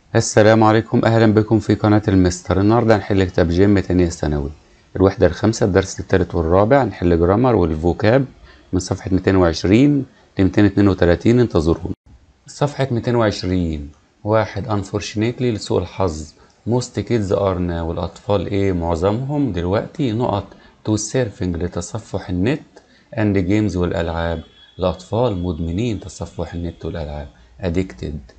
السلام عليكم أهلا بكم في قناة المستر النهاردة هنحل كتاب جيم تانية ثانوي الوحدة الخامسة الدرس الثالث والرابع هنحل جرامر والفوكاب من صفحة 220 ل 232 انتظرونا صفحة 220 واحد unfortunately لسوء الحظ most kids are now والأطفال إيه معظمهم دلوقتي نقط to surfing لتصفح النت and games والألعاب الأطفال مدمنين تصفح النت والألعاب addicted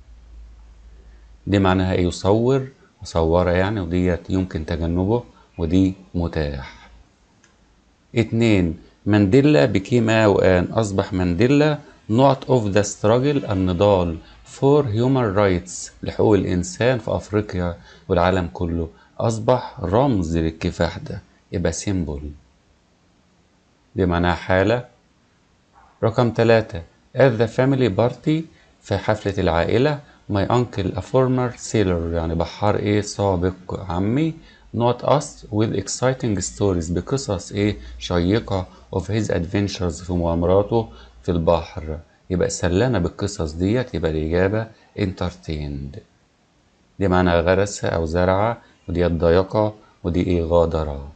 دي معناها ايه يصور مصورة يعني وديت يمكن تجنبه ودي متاح اتنين مانديلا بكيم وان أصبح مانديلا not of the struggle النضال for human rights لحقوق الإنسان في أفريقيا والعالم كله أصبح رمز للكفاح ده يبقى سيمبل دي معناها حالة رقم ثلاثة at the family party في حفلة العائلة my uncle a former sailor يعني بحار ايه سابق عمي not us with exciting stories بقصص ايه شيقة of his adventures في مغامراته في البحر يبقى سلنا بالقصص ديت يبقى الإجابة entertained دي معنى غرس أو زرع وديت ضيقة ودي ايه غادرة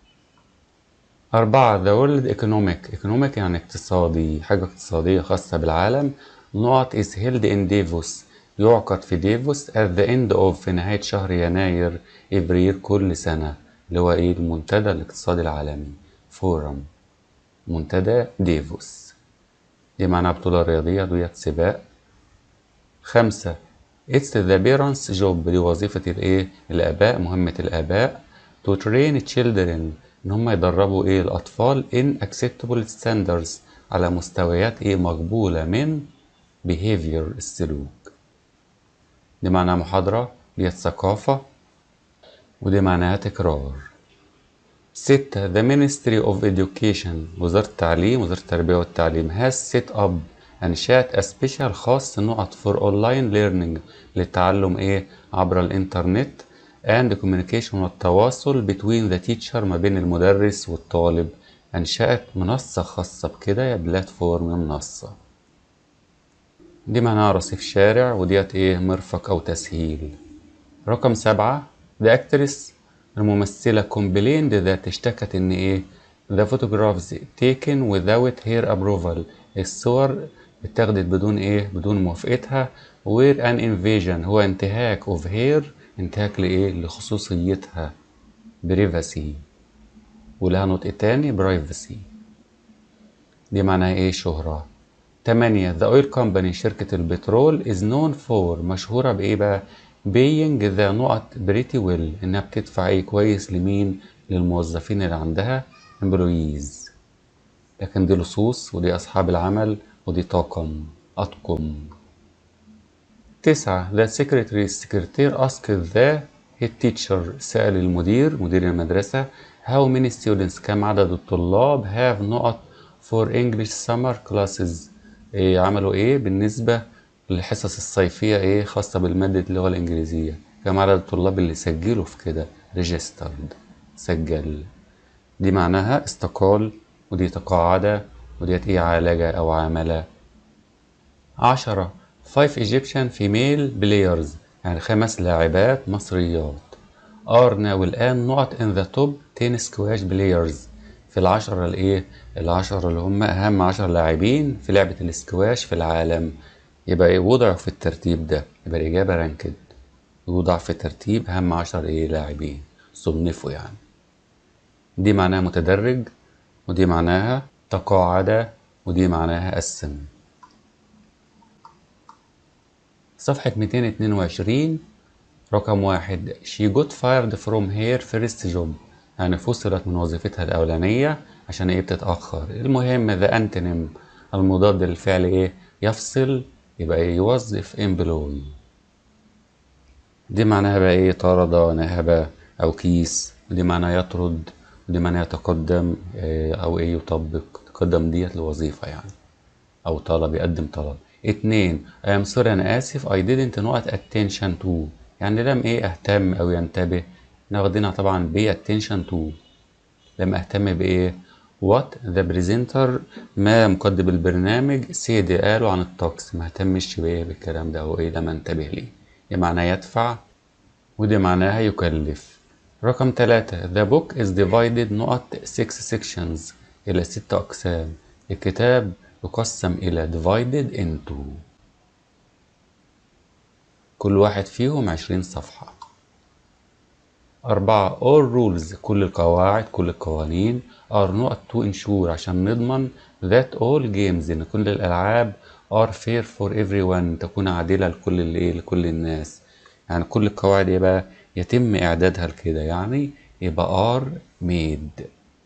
أربعة the world economic economic يعني اقتصادي حاجة اقتصادية خاصة بالعالم نقط is held in Davos يعقد في ديفوس at the end of في نهاية شهر يناير every year كل سنة اللي هو ايه المنتدى الاقتصادي العالمي فورم منتدى ديفوس دي معناها بطولة رياضية ديت سباق خمسة It's the parents job دي وظيفة الايه الآباء مهمة الآباء to train children إن هم يدربوا ايه الأطفال in acceptable standards على مستويات ايه مقبولة من behavior السلوك دي معناها محاضرة ديت ثقافة ودي معناها تكرار ستة The Ministry of Education وزارة التعليم وزارة التربية والتعليم has set up أنشأت سبيشال خاص نقط for online learning للتعلم إيه عبر الإنترنت and communication والتواصل between the teacher ما بين المدرس والطالب أنشأت منصة خاصة بكده يا بلاتفورم منصة دي معناها رصيف شارع وديت ايه مرفق او تسهيل رقم سبعة The actress الممثلة complained ذات اشتكت ان ايه The photographs taken without her approval الصور اتاخدت بدون ايه بدون موافقتها were an invasion هو انتهاك of her انتهاك لايه لخصوصيتها privacy ولها نطق تاني privacy دي معناها ايه شهرة تمانية The Oil Company شركة البترول is known for مشهورة بإيه بقى؟ paying the نقط pretty well إنها بتدفع إيه كويس لمين؟ للموظفين اللي عندها employees لكن دي لصوص ودي أصحاب العمل ودي طاقم أطقم تسعة The secretary السكرتير asked the head teacher سأل المدير مدير المدرسة how many students كم عدد الطلاب have نقط for English summer classes إيه عملوا ايه بالنسبة للحصص الصيفية ايه خاصة بالمادة اللغة الإنجليزية كم عدد الطلاب اللي سجلوا في كده registered سجل دي معناها استقال ودي تقاعد وديت ايه عالج أو عامل عشرة five Egyptian female players يعني خمس لاعبات مصريات are now الآن نقط in the top 10 squash players في العشرة الايه العشرة اللي هم أهم عشر لاعبين في لعبة الاسكواش في العالم يبقى إيه وضعوا في الترتيب ده يبقى الإجابة رانكد يوضع في ترتيب أهم عشر إيه لاعبين صنفوا يعني دي معناها متدرج ودي معناها تقاعد ودي معناها قسم صفحة 222 رقم واحد she got fired from her first job يعني فصلت من وظيفتها الأولانية عشان ايه بتتأخر المهم ذا انتونيم المضاد للفعل ايه يفصل يبقى ايه يوظف امبلوي دي معناها بقى ايه طرد نهب او كيس ودي معناها يطرد ودي معناها يتقدم إيه او ايه يطبق تقدم ديت لوظيفة يعني او طلب يقدم طلب اتنين I am sorry انا اسف I didn't not attention to يعني لم ايه اهتم او ينتبه ناخدينها طبعا pay attention to لم اهتم بايه وات ذا بريزنتر ما مقدم البرنامج سيدي قالوا عن الطقس ما اهتمش بايه بالكلام ده هو ايه لما انتبه ليه دي معناها يدفع ودي معناها يكلف رقم ثلاثة The book is divided نقط six sections إلى ست أقسام الكتاب يقسم إلى divided into كل واحد فيهم عشرين صفحة أربعة all rules كل القواعد كل القوانين are not to ensure عشان نضمن that all games إن كل الألعاب are fair for everyone تكون عادلة لكل الإيه لكل الناس يعني كل القواعد يبقى يتم إعدادها لكده يعني يبقى are made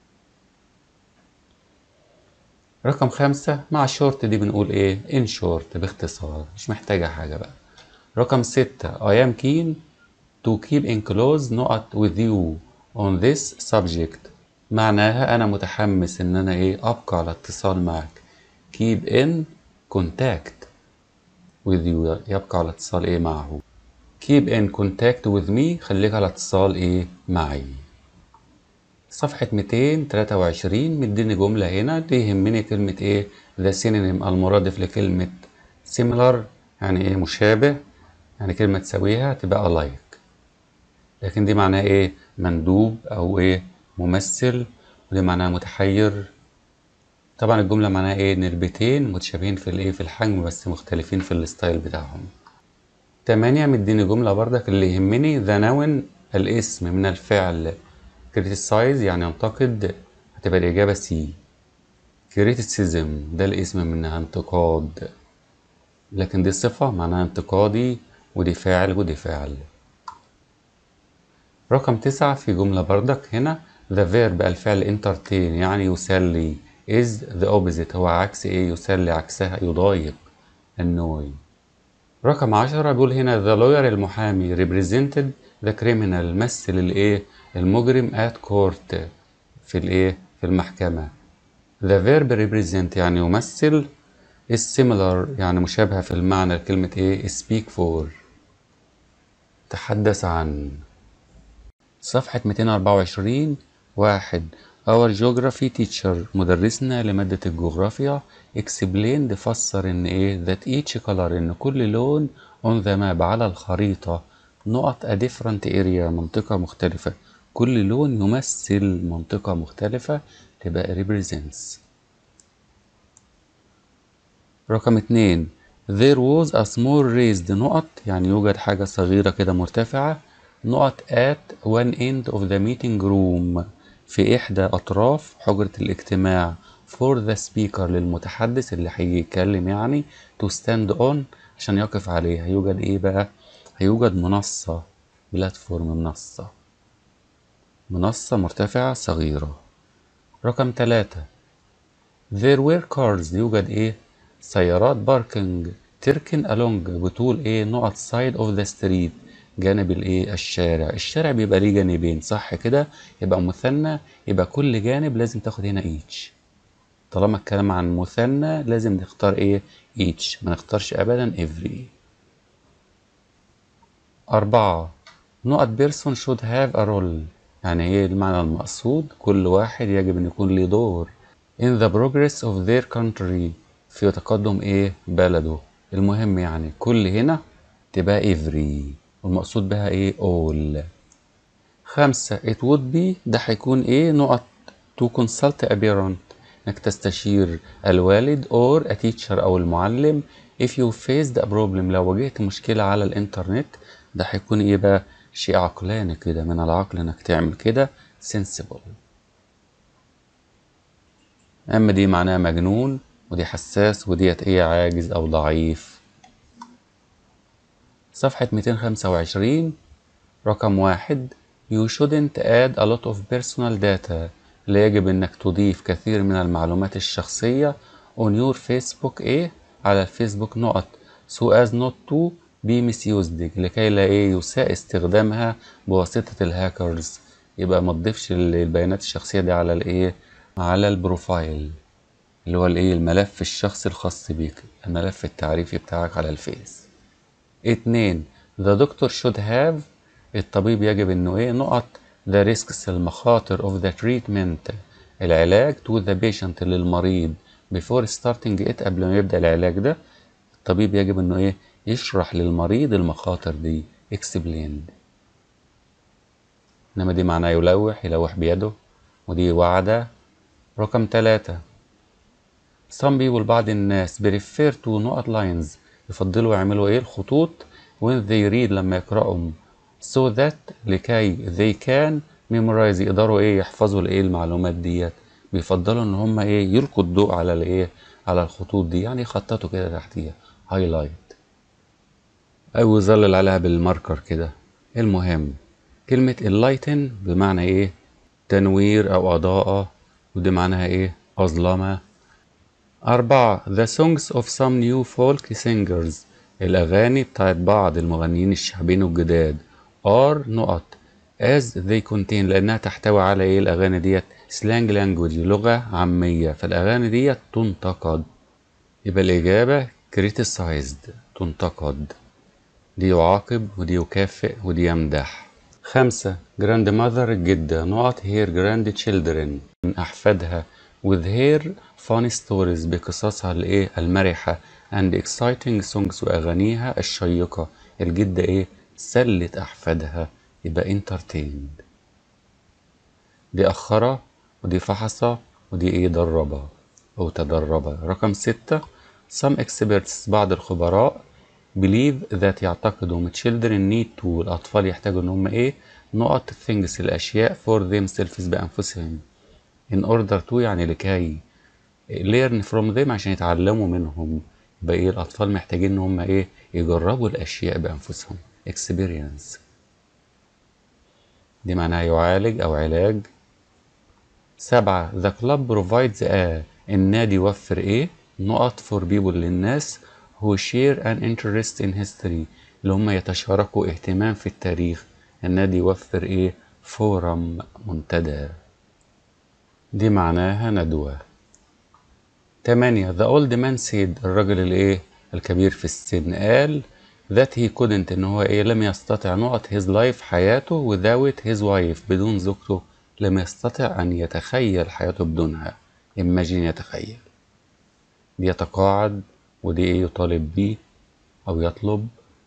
رقم خمسة مع short دي بنقول إيه in short باختصار مش محتاجة حاجة بقى رقم ستة I am keen to keep in close نقط with you on this subject معناها أنا متحمس إن أنا إيه أبقى على اتصال معك keep in contact with you يبقى على اتصال إيه معه keep in contact with me خليك على اتصال إيه معي صفحة 223 مديني جملة هنا دي يهمني كلمة إيه the synonym المرادف لكلمة similar يعني إيه مشابه يعني كلمة تساويها تبقى alike لكن دي معناها ايه مندوب او ايه ممثل ودي معناها متحير طبعا الجملة معناها ايه ان البيتين متشابهين في الايه في الحجم بس مختلفين في الستايل بتاعهم تمانية مديني جملة بردك اللي يهمني ذا نون الاسم من الفعل criticize يعني ينتقد هتبقى الإجابة سي criticism ده الاسم منها انتقاد لكن دي صفة معناها انتقادي ودي فاعل ودي فاعل رقم تسعة في جملة بردك هنا the verb الفعل entertain يعني يسلي is the opposite هو عكس ايه يسلي عكسها يضايق annoy رقم عشرة بيقول هنا the lawyer المحامي represented the criminal مثل الايه المجرم at court في الايه في المحكمة the verb represent يعني يمثل is similar يعني مشابهة في المعنى لكلمة ايه speak for تحدث عن صفحة 224 واحد Our geography teacher مدرسنا لمادة الجغرافيا explained فسر إن إيه that each color إن كل لون on the map على الخريطة نقط a different area منطقة مختلفة كل لون يمثل منطقة مختلفة تبقى represents رقم اتنين There was a small raised نقط يعني يوجد حاجة صغيرة كده مرتفعة نقط at one end of the meeting room في إحدى أطراف حجرة الاجتماع for the speaker للمتحدث اللي هيجي يتكلم يعني to stand on عشان يقف عليها يوجد إيه بقى؟ هيوجد منصة بلاتفورم منصة منصة مرتفعة صغيرة رقم ثلاثة There were cars يوجد إيه؟ سيارات باركنج تركن along بطول إيه؟ نقط side of the street جانب الايه الشارع الشارع بيبقى ليه جانبين صح كده يبقى مثنى يبقى كل جانب لازم تاخد هنا each طالما الكلام عن مثنى لازم نختار ايه each ما نختارش ابدا every أربعة نقط بيرسون should have a role يعني ايه المعنى المقصود كل واحد يجب ان يكون له دور in the progress of their country في تقدم ايه بلده المهم يعني كل هنا تبقى every والمقصود بها ايه all خمسة it would be ده هيكون ايه نقط to consult a parent انك تستشير الوالد or a teacher او المعلم if you faced a problem لو واجهت مشكلة على الانترنت ده هيكون ايه بقى شيء عقلاني كده من العقل انك تعمل كده sensible اما دي معناها مجنون ودي حساس وديت ايه عاجز او ضعيف صفحة 225 رقم واحد You shouldn't add a lot of personal data لا يجب انك تضيف كثير من المعلومات الشخصية on your Facebook ايه على الفيسبوك نقط so as not to be misused لكي لا ايه يساء استخدامها بواسطة الهاكرز يبقى ما تضيفش البيانات الشخصية دي على الايه على البروفايل اللي هو الايه الملف الشخصي الخاص بيك الملف التعريفي بتاعك على الفيس اتنين the doctor should have الطبيب يجب انه ايه نقط the risks المخاطر of the treatment العلاج to the patient للمريض before starting it قبل ما يبدأ العلاج ده الطبيب يجب انه ايه يشرح للمريض المخاطر دي explained إنما دي معناه يلوح يلوح بيده ودي وعدة رقم ثلاثة some people بعض الناس prefer to نقط lines يفضلوا يعملوا ايه الخطوط when they read لما يقرأهم so that لكي they can memorize يقدروا ايه يحفظوا الايه المعلومات ديت بيفضلوا ان هم ايه يلقوا الضوء على الايه على الخطوط دي يعني يخططوا كده تحتيها هايلايت او يظلل عليها بالماركر كده المهم كلمة enlighten بمعنى ايه تنوير او اضاءة ودي معناها ايه اظلمة أربعة The songs of some new folk singers الأغاني بتاعت بعض المغنيين الشعبيين الجداد are نقط as they contain لأنها تحتوي على إيه الأغاني ديت slang language لغة عامية فالأغاني ديت تنتقد يبقى الإجابة criticized تنتقد دي يعاقب ودي يكافئ ودي يمدح خمسة grandmother الجدة نقط her grandchildren من أحفادها with her funny stories بقصصها الإيه المرحة and exciting songs وأغانيها الشيقة الجدة إيه سلت أحفادها يبقى entertained دي أخرة ودي فحصة ودي إيه دربة أو تدربة رقم ستة some experts بعض الخبراء believe that يعتقدوا ان children need to الأطفال يحتاجوا إن هم إيه نقط things الأشياء for themselves بأنفسهم in order to يعني لكي learn from them عشان يتعلموا منهم يبقى إيه الأطفال محتاجين إن هم إيه يجربوا الأشياء بأنفسهم experience دي معناها يعالج أو علاج سبعة the club provides a النادي يوفر إيه نقط for people للناس who share an interest in history اللي هم يتشاركوا اهتمام في التاريخ النادي يوفر ايه فورم منتدى دي معناها ندوة تمانية the old man said الراجل الايه الكبير في السن قال that he couldn't ان هو ايه لم يستطع نقط his life حياته without his wife بدون زوجته لم يستطع ان يتخيل حياته بدونها imagine يتخيل دي يتقاعد ودي ايه يطالب بيه او يطلب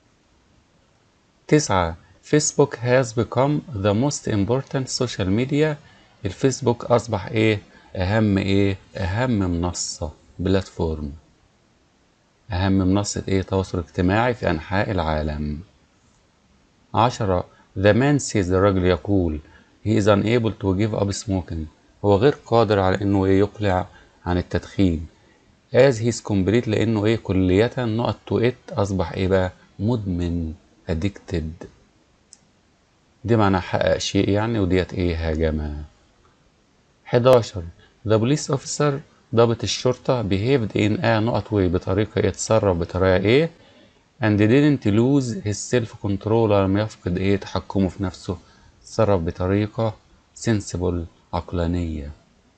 تسعة فيسبوك has become the most important social media الفيسبوك اصبح ايه اهم ايه اهم منصة بلاتفورم اهم منصة ايه تواصل اجتماعي في انحاء العالم عشرة the man says الرجل يقول he is unable to give up smoking هو غير قادر على انه ايه يقلع عن التدخين as he's complete لانه ايه كلية نقط to it اصبح ايه بقى مدمن addicted دي معناها حقق شيء يعني وديت ايه هاجمة 11 the police officer ضابط الشرطة behaved in a نقط way بطريقة يتصرف بطريقة ايه and didn't lose his self control لم يفقد ايه تحكمه في نفسه تصرف بطريقة sensible عقلانية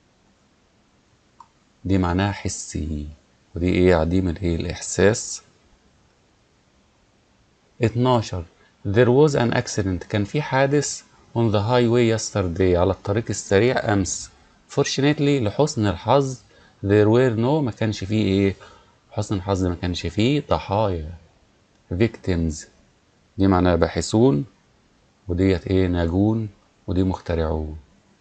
دي معناها حسي ودي ايه عديم الايه الاحساس 12 there was an accident كان في حادث on the highway yesterday على الطريق السريع امس fortunately لحسن الحظ there were no ما كانش فيه ايه حسن الحظ ما كانش فيه ضحايا victims دي معناها باحثون وديت ايه ناجون ودي مخترعون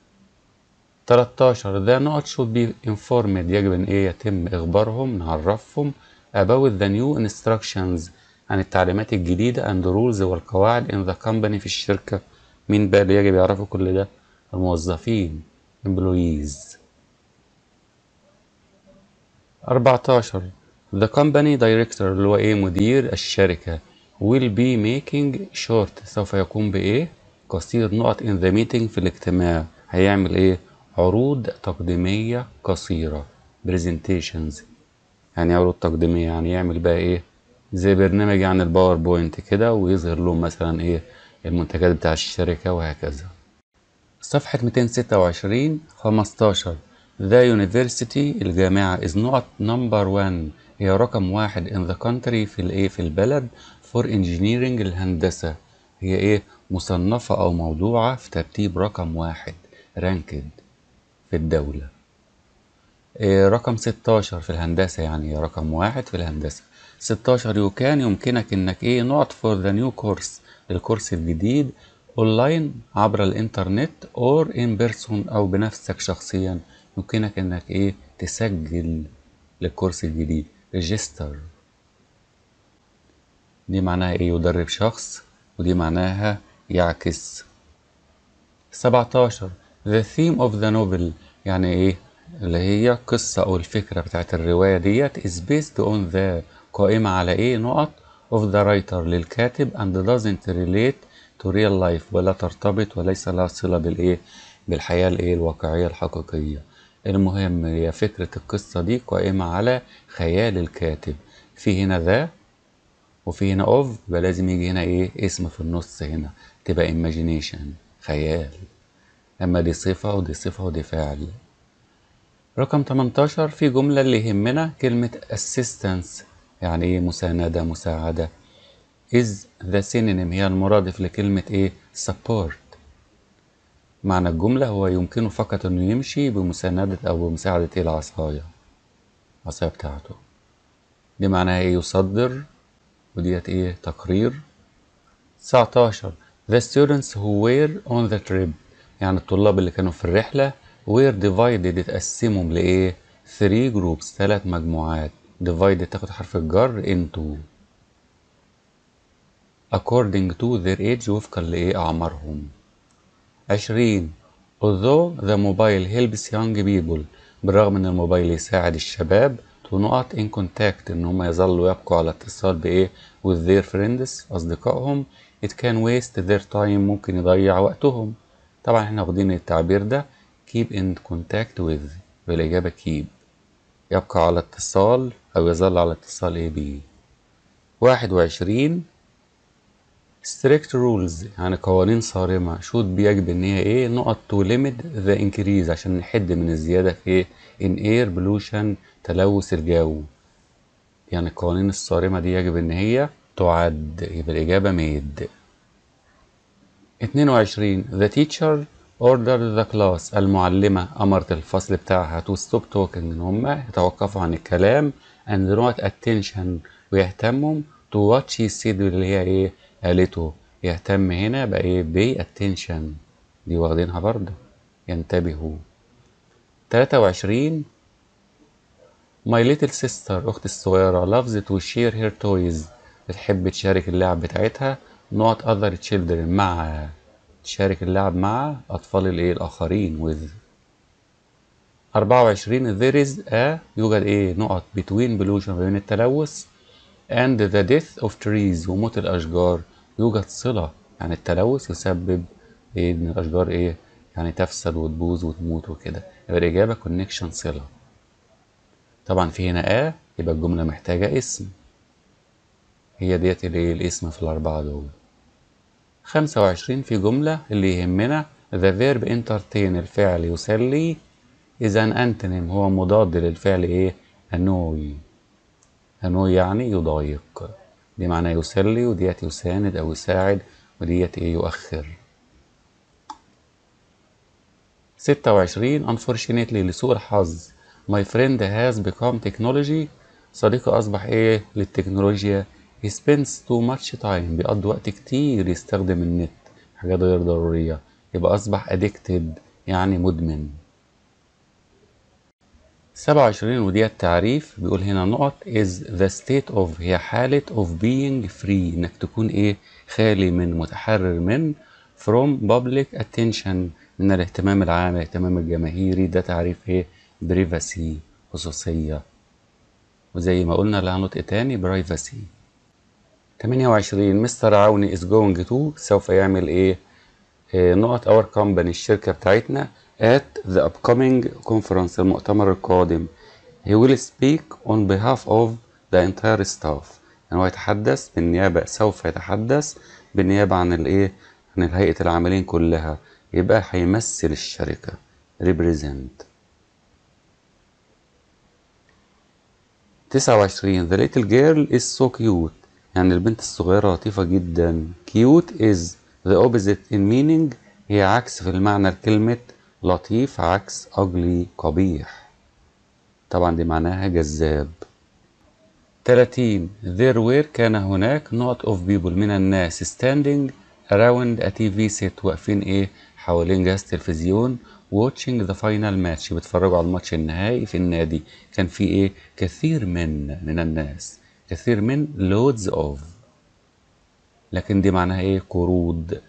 13 the not should be informed يجب ان ايه يتم اخبارهم نعرفهم about the new instructions عن التعليمات الجديدة and rules والقواعد in the company في الشركة مين بقى اللي يجب يعرفوا كل ده الموظفين employees 14 the company director اللي هو ايه مدير الشركة will be making short سوف يقوم بايه قصير نقط in the meeting في الاجتماع هيعمل ايه عروض تقديمية قصيرة presentations يعني عروض تقديمية يعني يعمل بقى ايه زي برنامج عن الباوربوينت كده ويظهر لهم مثلا ايه المنتجات بتاع الشركة وهكذا صفحة 226 15 The University الجامعة is not number one هي رقم واحد in the country في الايه في البلد for engineering الهندسة هي ايه مصنفة او موضوعة في ترتيب رقم واحد ranked في الدولة إيه رقم 16 في الهندسة يعني رقم واحد في الهندسة 16 يو كان يمكنك انك ايه نقط فور ذا نيو كورس الكورس الجديد اونلاين عبر الانترنت اور ان بيرسون او بنفسك شخصيا يمكنك انك ايه تسجل للكورس الجديد ريجستر دي معناها ايه يدرب شخص ودي معناها يعكس 17 the theme of the novel يعني ايه اللي هي قصة او الفكرة بتاعت الرواية ديت is based on the قائمة على ايه نقط of the writer للكاتب and doesn't relate to real life ولا ترتبط وليس لها صلة بالايه بالحياة الايه الواقعية الحقيقية المهم هي فكرة القصة دي قائمة على خيال الكاتب في هنا ذا وفي هنا اوف يبقى لازم يجي هنا ايه اسم في النص هنا تبقى imagination خيال اما دي صفة ودي صفة ودي فعل رقم 18 في جملة اللي يهمنا كلمة assistance يعني ايه مساندة مساعدة is the synonym هي المرادف لكلمة ايه support معنى الجملة هو يمكنه فقط انه يمشي بمساندة او بمساعدة ايه العصاية العصاية بتاعته دي معناها ايه يصدر وديت ايه تقرير 19 The students who were on the trip يعني الطلاب اللي كانوا في الرحلة were divided اتقسموا لإيه 3 groups ثلاث مجموعات divided تاخد حرف الجر into according to their age وفقا لإيه أعمارهم 20 although the mobile helps young people بالرغم ان الموبايل يساعد الشباب to نقط in contact ان هم يظلوا يبقوا على اتصال بايه with their friends اصدقائهم it can waste their time ممكن يضيع وقتهم طبعا احنا واخدين التعبير ده keep in contact with بالاجابه keep يبقى على اتصال او يظل على اتصال ايه بيه 21 strict rules يعني قوانين صارمة should be يجب ان هي ايه نقط to limit the increase عشان نحد من الزيادة في ايه in air pollution تلوث الجو يعني القوانين الصارمة دي يجب ان هي تعد يبقى الإجابة made 22 the teacher ordered the class المعلمة أمرت الفصل بتاعها to stop talking إن هم يتوقفوا عن الكلام and not attention ويهتموا to what she said اللي هي إيه قالته يهتم هنا بقى إيه pay attention دي واخدينها برضه ينتبهوا 23 My little sister أختي الصغيرة loves to share her toys بتحب تشارك اللعب بتاعتها not other children مع تشارك اللعب مع أطفال الإيه الآخرين with 24 there is a يوجد إيه نقط between pollution بين التلوث and the death of trees وموت الأشجار يوجد صلة يعني التلوث يسبب إيه إن الأشجار إيه يعني تفسد وتبوظ وتموت وكده يبقى الإجابة connection صلة طبعا في هنا آ يبقى الجملة محتاجة اسم هي ديت الايه الاسم في الأربعة دول خمسة وعشرين في جملة اللي يهمنا the verb entertain الفعل يسلي is an antonym هو مضاد للفعل ايه annoy annoy يعني يضايق دي معناه يسلي وديت يساند أو يساعد وديت ايه يؤخر ستة وعشرين unfortunately لسوء الحظ my friend has become technology صديقي أصبح إيه للتكنولوجيا he spends too much time بيقضي وقت كتير يستخدم النت حاجات غير ضرورية يبقى أصبح addicted يعني مدمن سبعة وعشرين ودي التعريف بيقول هنا نقط is the state of هي حالة of being free إنك تكون إيه خالي من متحرر من from public attention من الاهتمام العام الاهتمام الجماهيري ده تعريف إيه بريفاسي خصوصية وزي ما قلنا لها نطق تاني برايفاسي 28 مستر عوني is going to سوف يعمل ايه آه، نقط اور كومباني الشركة بتاعتنا at the upcoming conference المؤتمر القادم he will speak on behalf of the entire staff يعني هو يتحدث بالنيابة سوف يتحدث بالنيابة عن الايه عن هيئة العاملين كلها يبقى هيمثل الشركة represent 29 The little girl is so cute يعني البنت الصغيرة لطيفة جدا cute is the opposite in meaning هي عكس في المعنى لكلمة لطيف عكس ugly قبيح طبعا دي معناها جذاب 30 there were كان هناك not of people من الناس standing around a TV set واقفين ايه حوالين جهاز تلفزيون watching the final match بيتفرجوا على الماتش النهائي في النادي كان في ايه كثير من من الناس كثير من loads of لكن دي معناها ايه قروض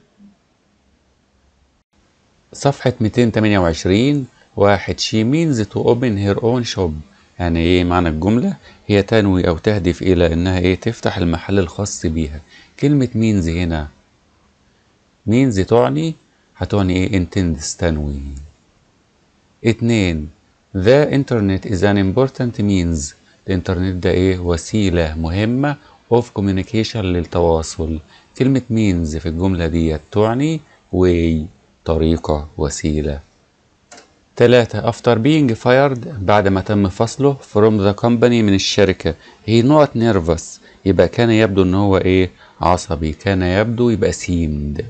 صفحة 228 واحد she means to open her own shop يعني ايه معنى الجملة هي تنوي او تهدف الى انها ايه تفتح المحل الخاص بيها كلمة means هنا means تعني هتعني ايه intends تنوي اتنين the internet is an important means الانترنت ده ايه وسيلة مهمة of communication للتواصل كلمة means في الجملة دي تعني way طريقة وسيلة تلاتة after being fired بعد ما تم فصله from the company من الشركة he not nervous يبقى كان يبدو ان هو ايه عصبي كان يبدو يبقى seemed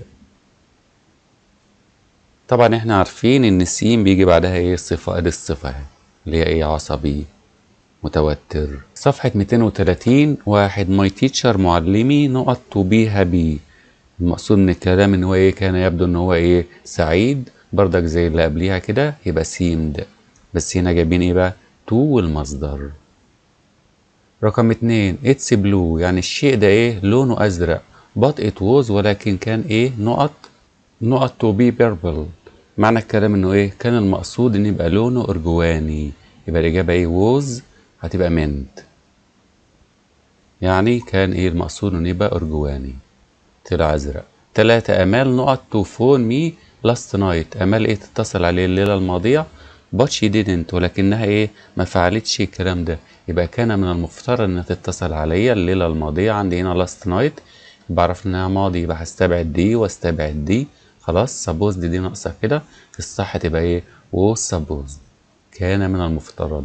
طبعا احنا عارفين ان السين بيجي بعدها ايه صفة ادي الصفة اللي هي ايه عصبي متوتر صفحة 230 واحد ماي تيتشر معلمي نقط تو بي هابي المقصود من الكلام ان هو ايه كان يبدو ان هو ايه سعيد بردك زي اللي قبليها كده يبقى سيمد بس هنا جايبين ايه بقى تو والمصدر رقم اتنين اتس بلو يعني الشيء ده ايه لونه ازرق but it was ولكن كان ايه نقط نقط to be purple معنى الكلام انه ايه كان المقصود ان يبقى لونه ارجواني يبقى الاجابه ايه was هتبقى mint يعني كان ايه المقصود انه يبقى ارجواني طلع ازرق تلاتة امال نقط to phone me last night امال ايه تتصل عليه الليله الماضيه but she didn't ولكنها ايه ما فعلتش الكلام ده يبقى كان من المفترض انها تتصل عليا الليله الماضيه عندي هنا last night بعرف انها ماضي يبقى هستبعد دي واستبعد دي خلاص suppose دي, دي ناقصه كده الصح تبقى ايه was supposed كان من المفترض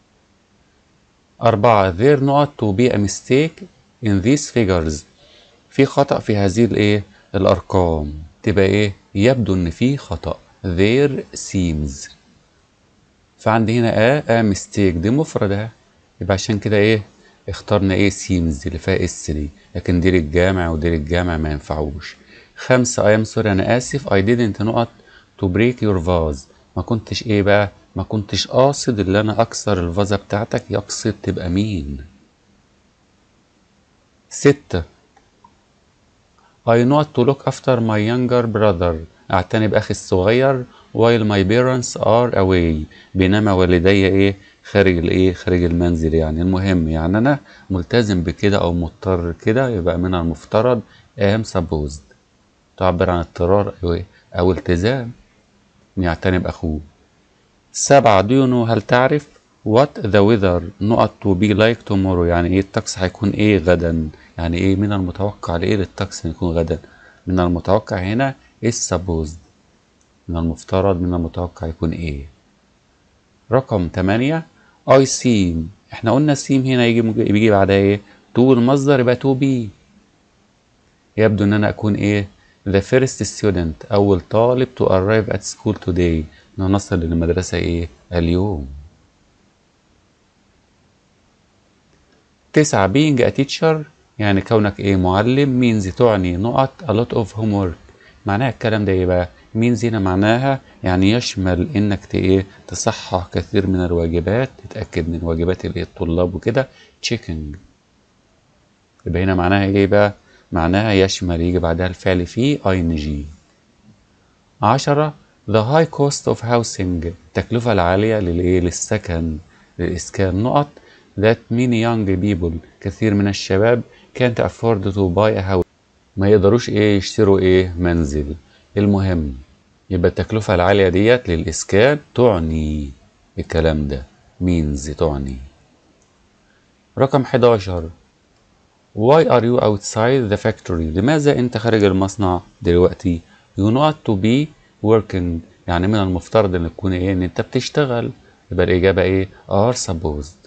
أربعة there not to be a mistake in these figures في خطأ في هذه الايه الأرقام تبقى ايه يبدو ان في خطأ there seems فعندي هنا ا ا mistake دي مفردة يبقى عشان كده ايه اخترنا ايه seems اللي فيها اس دي لكن دي للجامع ودي للجامع ما ينفعوش خمسة I am sorry أنا آسف I didn't نقط to break your vase ما كنتش إيه بقى ما كنتش قاصد اللي أنا أكسر الفازة بتاعتك يقصد تبقى مين ستة I not to look after my younger brother أعتني بأخي الصغير while my parents are away بينما والدي إيه خارج الإيه خارج المنزل يعني المهم يعني أنا ملتزم بكده أو مضطر كده يبقى من المفترض am supposed تعبر عن اضطرار أو, أو التزام يعتني بأخوه سبعة do you know هل تعرف what the weather not to be like tomorrow يعني ايه الطقس هيكون ايه غدا يعني ايه من المتوقع لايه للطقس يكون غدا من المتوقع هنا is supposed من المفترض من المتوقع يكون ايه رقم تمانية I seem احنا قلنا seem هنا يجي بيجي بعدها ايه to المصدر يبقى to be يبدو ان انا اكون ايه the first student اول طالب to arrive at school today ان نصل للمدرسة ايه اليوم تسعة being a teacher يعني كونك ايه معلم means تعني نقط a lot of homework معناها الكلام ده ايه بقى means هنا معناها يعني يشمل انك ت- ايه تصحح كثير من الواجبات تتأكد من واجبات الايه الطلاب وكده checking يبقى هنا معناها ايه بقى معناها يشمل يجي بعدها الفعل فيه ing عشرة the high cost of housing التكلفة العالية للايه للسكن للإسكان نقط that many young people كثير من الشباب can't afford to buy a house ما يقدروش ايه يشتروا ايه منزل المهم يبقى التكلفة العالية ديت للإسكان تعني الكلام ده means تعني رقم 11 Why are you outside the factory لماذا انت خارج المصنع دلوقتي you not to be working يعني من المفترض ان تكون ايه ان انت بتشتغل يبقى الإجابة ايه are supposed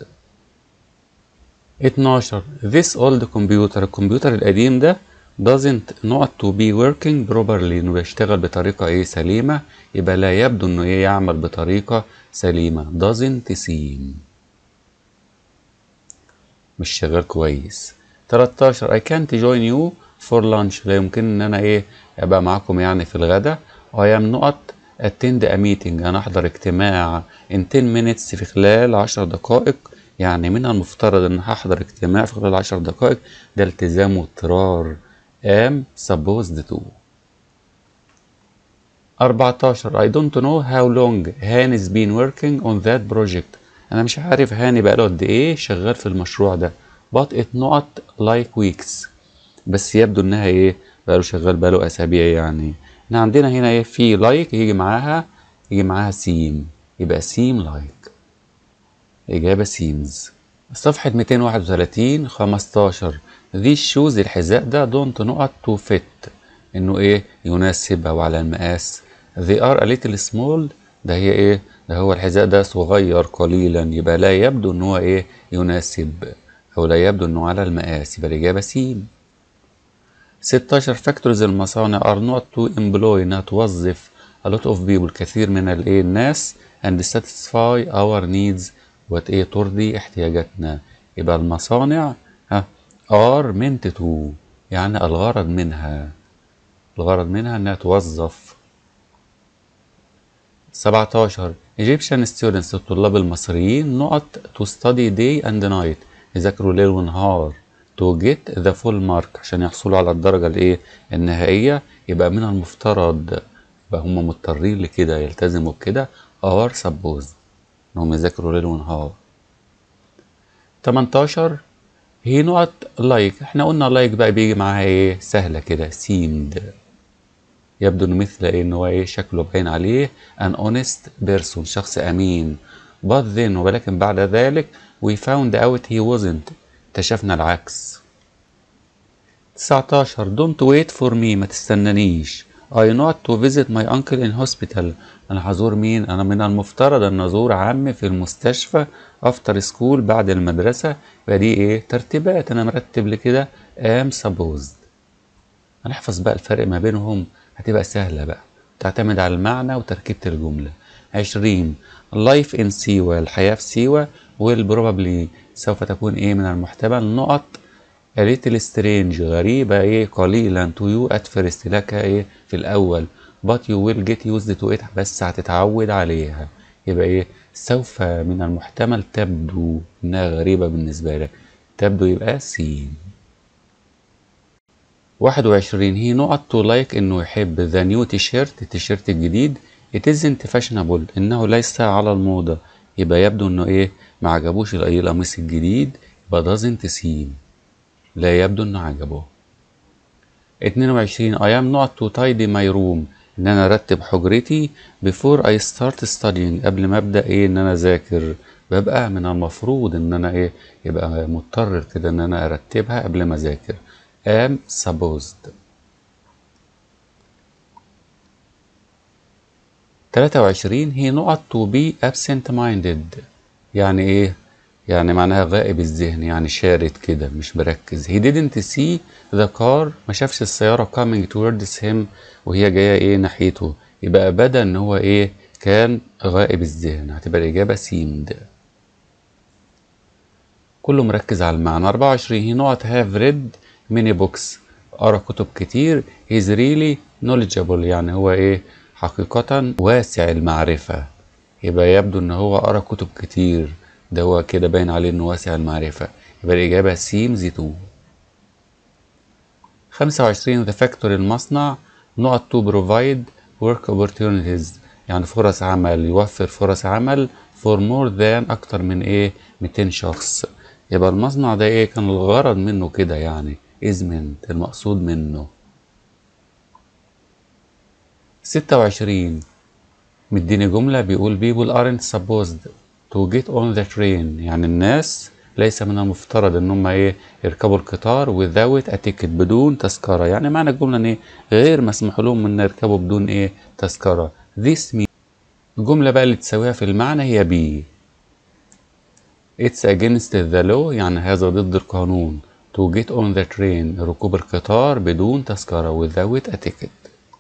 12 this old computer الكمبيوتر القديم ده doesn't not to be working properly انه بيشتغل بطريقة ايه سليمة يبقى لا يبدو انه ايه يعمل بطريقة سليمة doesn't seem مش شغال كويس 13 I can't join you for lunch لا يمكن ان انا ايه ابقى معاكم يعني في الغداء I am نقط attend a meeting انا احضر اجتماع in 10 minutes في خلال 10 دقائق يعني من المفترض ان هحضر اجتماع في خلال 10 دقائق ده التزام واضطرار am supposed to 14 I don't know how long هاني's been working on that project انا مش عارف هاني بقاله قد ايه شغال في المشروع ده but it not like weeks بس يبدو انها ايه بقاله شغال بقاله اسابيع يعني احنا عندنا هنا ايه في like يجي معاها يجي معاها سيم يبقى سيم like اجابه سيمز صفحة 231 15 these shoes الحذاء ده don't نقط to fit انه ايه يناسب او على المقاس they are a little small ده هي ايه ده هو الحذاء ده صغير قليلا يبقى لا يبدو ان هو ايه يناسب او لا يبدو انه على المقاس يبقى الاجابه سين 16 فاكتورز المصانع are not to employ انها توظف a lot of people كثير من الايه الناس and satisfy our needs وت ايه ترضي احتياجاتنا يبقى المصانع ها are meant to يعني الغرض منها الغرض منها انها توظف 17 Egyptian students الطلاب المصريين نقط to study day and night يذاكروا ليل ونهار to get the full mark عشان يحصلوا على الدرجة الايه النهائية يبقى من المفترض يبقى هم مضطرين لكده يلتزموا بكده are supposed انهم يذاكروا ليل ونهار 18 هي نقط لايك احنا قلنا لايك بقى بيجي معاها ايه سهلة كده seemed يبدو انه مثل ايه ان هو ايه شكله باين عليه an honest person شخص امين but then ولكن بعد ذلك we found out he wasn't اكتشفنا العكس 19 don't wait for me ما تستنانيش I not to visit my uncle in hospital انا هزور مين انا من المفترض ان ازور عمي في المستشفى افتر سكول بعد المدرسة يبقى دي ايه ترتيبات انا مرتب لكده am supposed هنحفظ بقى الفرق ما بينهم هتبقى سهلة بقى تعتمد على المعنى وتركيبة الجملة عشرين life in سيوة الحياة في سيوة will probably سوف تكون ايه من المحتمل نقط a little strange غريبة ايه قليلا to you at first لك ايه في الأول but you will get used to it بس هتتعود عليها يبقى ايه سوف من المحتمل تبدو انها غريبة بالنسبة لك تبدو يبقى سين واحد وعشرين هي نقط تو لايك انه يحب ذا نيو تيشيرت التيشيرت الجديد it isn't fashionable انه ليس على الموضة يبقى يبدو انه ايه ما عجبوش الاي القميص الجديد يبقى doesn't seem لا يبدو انه عجبه 22 I am not to tidy my room ان انا ارتب حجرتي before I start studying قبل ما ابدا ايه ان انا اذاكر ببقى من المفروض ان انا ايه يبقى مضطر كده ان انا ارتبها قبل ما اذاكر am supposed 23 هي نقط to be absent minded يعني ايه يعني معناها غائب الذهن يعني شارد كده مش مركز he didn't see the car ما شافش السيارة coming towards him وهي جاية ايه ناحيته يبقى بدا ان هو ايه كان غائب الذهن هتبقى الإجابة seemed كله مركز على المعنى 24 هي نقط have read many books قرا كتب كتير he's really knowledgeable يعني هو ايه حقيقة واسع المعرفة يبقى يبدو ان هو قرا كتب كتير ده هو كده باين عليه انه واسع المعرفة يبقى الإجابة seems to 25 the factory المصنع نقط to provide work opportunities يعني فرص عمل يوفر فرص عمل for more than أكتر من إيه 200 شخص يبقى المصنع ده إيه كان الغرض منه كده يعني إزمنت المقصود منه 26 مديني جملة بيقول people aren't supposed to get on the train يعني الناس ليس من المفترض ان هم ايه يركبوا القطار without a ticket بدون تذكرة يعني معنى الجملة ان ايه غير مسموح لهم ان يركبوا بدون ايه تذكرة this means الجملة بقى اللي تساويها في المعنى هي بي it's against the law يعني هذا ضد القانون to get on the train ركوب القطار بدون تذكرة without a ticket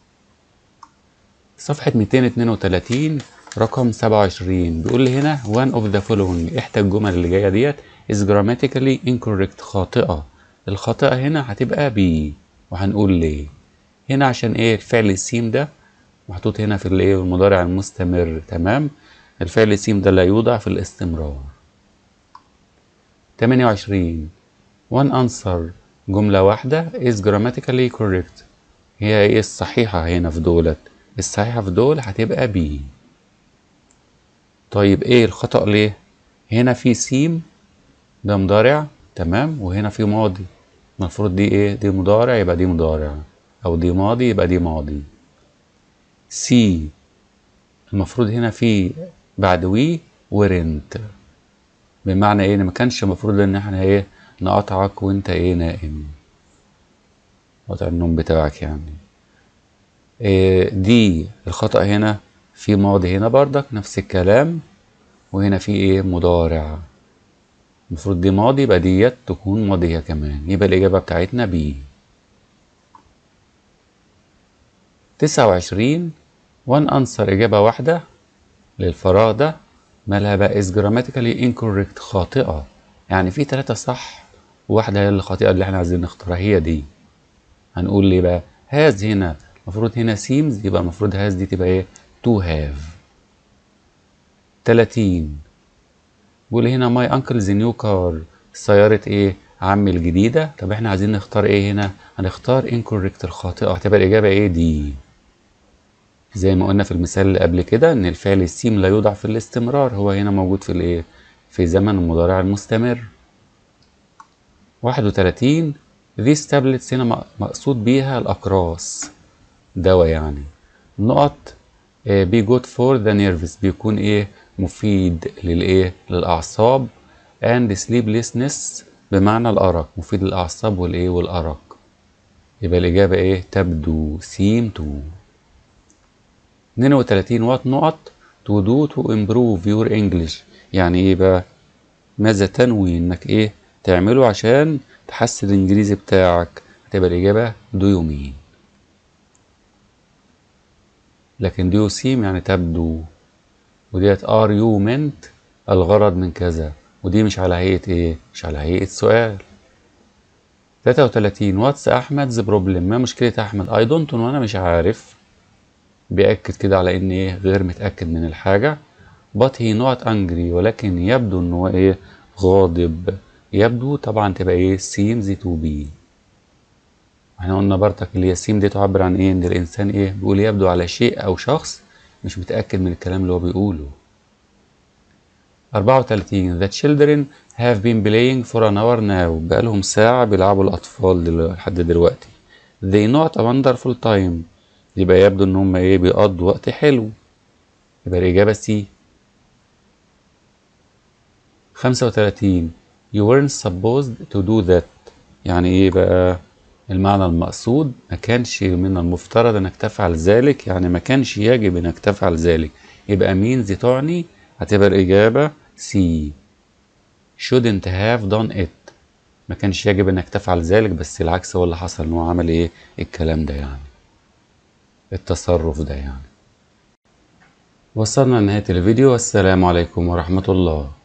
صفحة 232 رقم 27 بيقول لي هنا one of the following احدى الجمل اللي جاية ديت is grammatically incorrect خاطئة الخاطئة هنا هتبقى be وهنقول ليه هنا عشان ايه الفعل السيم ده محطوط هنا في الايه المضارع المستمر تمام الفعل السيم ده لا يوضع في الاستمرار 28 one answer جملة واحدة is grammatically correct هي ايه الصحيحة هنا في دولت الصحيحة في دول هتبقى بي طيب ايه الخطأ ليه هنا في سيم ده مضارع تمام وهنا في ماضي المفروض دي ايه دي مضارع يبقى دي مضارع او دي ماضي يبقى دي ماضي سي المفروض هنا في بعد وي ورنت بمعنى ايه ما كانش المفروض ان احنا ايه نقطعك وانت ايه نائم قطع النوم بتاعك يعني إيه دي الخطأ هنا في ماضي هنا بردك نفس الكلام وهنا في ايه مضارع المفروض دي ماضي يبقى ديت تكون ماضية كمان يبقى الإجابة بتاعتنا بي تسعة وعشرين وان أنسر إجابة واحدة للفراغ ده مالها بقى is grammatically incorrect خاطئة يعني في تلاتة صح وواحدة هي الخاطئة اللي احنا عايزين نختارها هي دي هنقول ليه بقى هاز هنا المفروض هنا سيمز يبقى المفروض هاز دي تبقى ايه to have 30 بيقول هنا ماي انكلز نيو كار سيارة ايه عمي الجديدة طب احنا عايزين نختار ايه هنا هنختار incorrect الخاطئة هتبقى الإجابة ايه دي زي ما قلنا في المثال اللي قبل كده ان الفعل السيم لا يوضع في الاستمرار هو هنا موجود في الايه في زمن المضارع المستمر 31 these tablets هنا مقصود بيها الأقراص دواء يعني نقط بي جود فور ذا نيرفز بيكون ايه مفيد للايه للاعصاب and sleeplessness بمعنى الارق مفيد للاعصاب والايه والارق يبقى الاجابه ايه تبدو سيم تو 32 وات نقط to do to improve your English يعني ايه بقى ماذا تنوي انك ايه تعمله عشان تحسن الانجليزي بتاعك هتبقى الاجابه do you mean لكن ديو سيم يعني تبدو وديت ار يو منت الغرض من كذا ودي مش على هيئة ايه مش على هيئة سؤال 33 واتس احمد's بروبلم ما مشكلة احمد اي دونت نو انا مش عارف بيأكد كده على ان ايه غير متأكد من الحاجة but he not angry ولكن يبدو ان هو ايه غاضب يبدو طبعا تبقى ايه seems to be احنا قلنا برضك اللي هي السيم دي تعبر عن ايه ان الانسان ايه بيقول يبدو على شيء او شخص مش متاكد من الكلام اللي هو بيقوله 34 The children have been playing for an hour now بقالهم ساعة بيلعبوا الأطفال لحد دلوقتي They not a wonderful time يبقى يبدو إن هم إيه بيقضوا وقت حلو يبقى الإجابة سي 35 You weren't supposed to do that يعني إيه بقى المعنى المقصود ما كانش من المفترض انك تفعل ذلك يعني ما كانش يجب انك تفعل ذلك يبقى means تعني هتبقى الإجابة C shouldn't have done it ما كانش يجب انك تفعل ذلك بس العكس هو اللي حصل ان هو عمل ايه الكلام ده يعني التصرف ده يعني وصلنا لنهاية الفيديو والسلام عليكم ورحمة الله